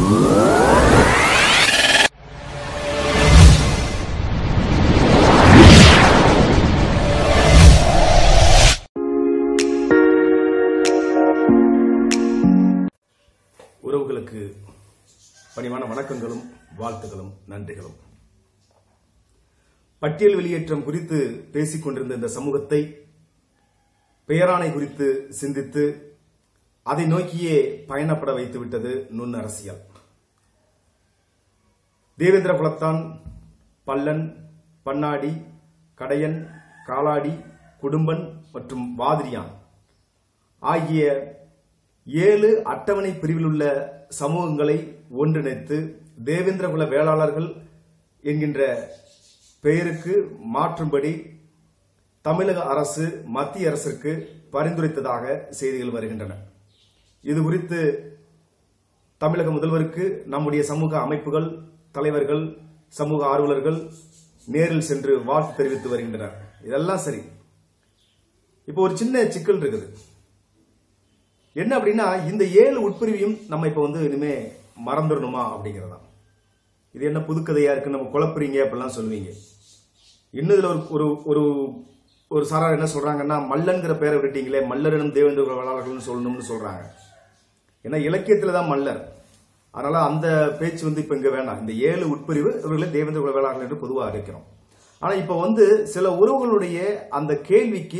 உறவுகளுக்கு பணிவான வணக்கங்களும் வாழ்த்துகளும் நன்றிகளும் பட்டியல் வெளியேற்றம் குறித்து பேசிக் கொண்டிருந்த இந்த சமூகத்தை பெயராணை குறித்து சிந்தித்து அதை நோக்கியே பயணப்பட வைத்து விட்டது நுண் அரசியல் தேவேந்திர குலத்தான் பல்லன் பன்னாடி கடையன் காலாடி குடும்பன் மற்றும் வாதிரியான் ஆகிய ஏழு அட்டவணை பிரிவில் உள்ள சமூகங்களை ஒன்றிணைத்து தேவேந்திரகுல வேளாளர்கள் என்கின்ற பெயருக்கு மாற்றும்படி தமிழக அரசு மத்திய அரசிற்கு பரிந்துரைத்ததாக செய்திகள் வருகின்றன இது குறித்து தமிழக முதல்வருக்கு நம்முடைய சமூக அமைப்புகள் தலைவர்கள் சமூக ஆர்வலர்கள் நேரில் சென்று வாழ்த்து தெரிவித்து வருகின்றனர் இதெல்லாம் சரி இப்போ ஒரு சின்ன சிக்கல் இருக்குது என்ன அப்படின்னா இந்த ஏழு உட்பிரிவையும் நம்ம இப்ப வந்து இனிமே மறந்துடணுமா அப்படிங்கறதா இது என்ன புதுக்கதையா இருக்கு நம்ம குழப்புறீங்க அப்படிலாம் சொல்லுவீங்க இன்னும் இதுல ஒரு ஒரு ஒரு ஒரு சாரார் என்ன சொல்றாங்கன்னா மல்லன்கிற பேரை விட்டுட்டீங்களே மல்லரனும் தேவேந்திர வேளாளர்கள்னு சொல்லணும்னு சொல்றாங்க ஏன்னா இலக்கியத்துல தான் மல்லர் அதனால அந்த பேச்சு வந்து இப்ப இங்க வேணாம் இந்த ஏழு உட்பிரிவு இவர்களை தேவேந்திர குல வேளாளர்கள் என்று பொதுவாக அழைக்கிறோம் ஆனா இப்ப வந்து சில உறவுகளுடைய அந்த கேள்விக்கு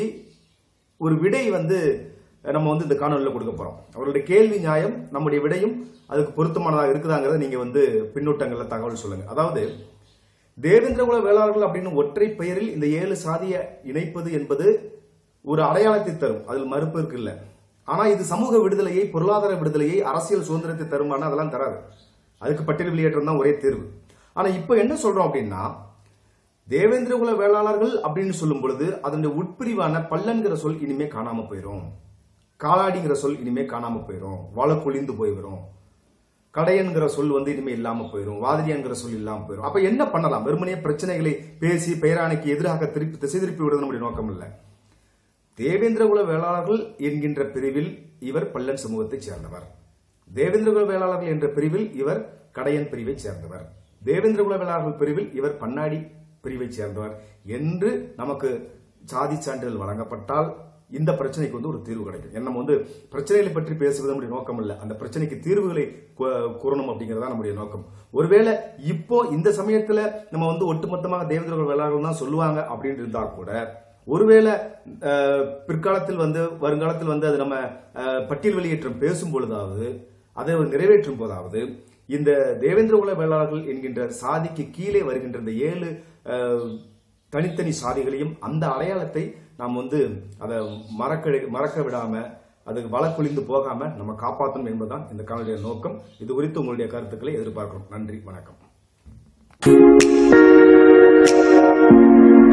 ஒரு விடை வந்து நம்ம வந்து இந்த காணொலியில் கொடுக்க போறோம் அவருடைய கேள்வி நியாயம் நம்முடைய விடையும் அதுக்கு பொருத்தமானதாக இருக்குதாங்கிறத நீங்க வந்து பின்னூட்டங்கள்ல தகவல் சொல்லுங்க அதாவது தேவேந்திரகுல வேளாளர்கள் அப்படின்னு ஒற்றை பெயரில் இந்த ஏழு சாதியை இணைப்பது என்பது ஒரு அடையாளத்தை தரும் அதில் மறுப்பு இருக்கு இல்ல ஆனா இது சமூக விடுதலையை பொருளாதார விடுதலையை அரசியல் சுதந்திரத்தை தருமானா அதெல்லாம் தராது அதுக்கு பட்டியல் வெளியேற்றம் தான் ஒரே தேர்வு ஆனா இப்போ என்ன சொல்றோம் அப்படின்னா தேவேந்திரகுல வேளாளர்கள் அப்படின்னு சொல்லும் பொழுது அதனுடைய உட்பிரிவான பல்லன்கிற சொல் இனிமே காணாம போயிடும் காலாடிங்கிற சொல் இனிமே காணாம போயிடும் வழக்குழிந்து போயிடும் கடையன்கிற சொல் வந்து இனிமே இல்லாம போயிடும் வாதிரியாங்கிற சொல் இல்லாம போயிடும் அப்ப என்ன பண்ணலாம் வெறுமனே பிரச்சனைகளை பேசி பெயராணைக்கு எதிராக திருப்பி திசை திருப்பி விடுவது நம்முடைய நோக்கம் இல்லை தேவேந்திரகுல வேளாளர்கள் என்கின்ற பிரிவில் இவர் பல்லன் சமூகத்தைச் சேர்ந்தவர் தேவேந்திரகுல வேளாளர்கள் என்ற பிரிவில் இவர் கடையன் பிரிவைச் சேர்ந்தவர் தேவேந்திரகுல வேளாளர்கள் பிரிவில் இவர் பன்னாடி பிரிவைச் சேர்ந்தவர் என்று நமக்கு சாதி சான்றிதழ் வழங்கப்பட்டால் இந்த பிரச்சனைக்கு வந்து ஒரு தீர்வு கிடைக்கும் ஏன்னா நம்ம வந்து பிரச்சனைகளை பற்றி பேசுவது நம்முடைய நோக்கம் இல்ல அந்த பிரச்சனைக்கு தீர்வுகளை கூ- கூறணும் அப்படிங்கறதா நம்முடைய நோக்கம் ஒருவேளை இப்போ இந்த சமயத்துல நம்ம வந்து ஒட்டுமொத்தமாக தேவேந்திரகுல வேளாளர்கள் தான் சொல்லுவாங்க அப்படின்னு இருந்தா கூட ஒருவேளை அஹ், பிற்காலத்தில் வந்து வருங்காலத்தில் வந்து அது நம்ம அஹ், பட்டியல் வெளியேற்றம் பேசும் பொழுதாவது அதை அவர் நிறைவேற்றும் போதாவது இந்த தேவேந்திரகுல வேளாளர்கள் என்கின்ற சாதிக்கு கீழே வருகின்ற இந்த ஏழு அஹ், தனித்தனி சாதிகளையும் அந்த அடையாளத்தை நாம் வந்து அதை மறக்க மறக்க விடாம அதுக்கு வழக்குழிந்து போகாம நம்ம காப்பாற்றணும் என்பதுதான் இந்த காணொலிய நோக்கம் இது குறித்து உங்களுடைய கருத்துக்களை எதிர்பார்க்கிறோம் நன்றி வணக்கம்